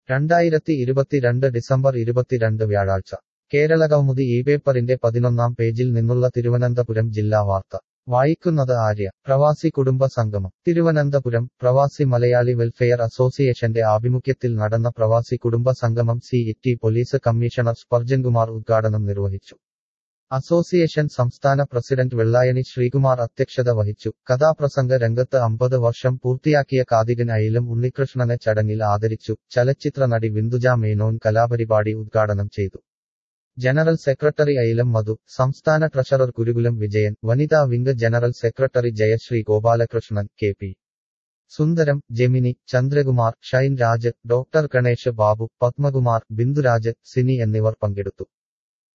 രണ്ടായിരത്തി ഇരുപത്തിരണ്ട് ഡിസംബർ ഇരുപത്തിരണ്ട് വ്യാഴാഴ്ച കേരള കൗമുദി ഈ പേപ്പറിന്റെ പതിനൊന്നാം പേജിൽ നിന്നുള്ള തിരുവനന്തപുരം ജില്ലാ വാർത്ത വായിക്കുന്നത് ആര്യ പ്രവാസി കുടുംബ സംഗമം തിരുവനന്തപുരം പ്രവാസി മലയാളി വെൽഫെയർ അസോസിയേഷന്റെ ആഭിമുഖ്യത്തിൽ നടന്ന പ്രവാസി കുടുംബ സംഗമം city police commissioner Spurgeon Kumar ഉദ്ഘാടനം നിർവഹിച്ചു അസോസിയേഷൻ സംസ്ഥാന പ്രസിഡന്റ് വെള്ളായണി ശ്രീകുമാർ അധ്യക്ഷത വഹിച്ചു കഥാപ്രസംഗ രംഗത്ത് അമ്പത് വർഷം പൂർത്തിയാക്കിയ കാതികൻ അയിലും ഉണ്ണികൃഷ്ണനെ ചടങ്ങിൽ ആദരിച്ചു ചലച്ചിത്ര നടി ബിന്ദുജ മേനോൻ കലാപരിപാടി ഉദ്ഘാടനം ചെയ്തു ജനറൽ സെക്രട്ടറി അയിലം മധു സംസ്ഥാന ട്രഷറർ ഗുരുകുലം വിജയൻ വനിതാ wing general secretary Jayasree Gopalakrishnan K P Sundaram Gemini Chandrakumar Shine Raj doctor Ganesh Babu Padmakumar Binduraj Sini എന്നിവർ പങ്കെടുത്തു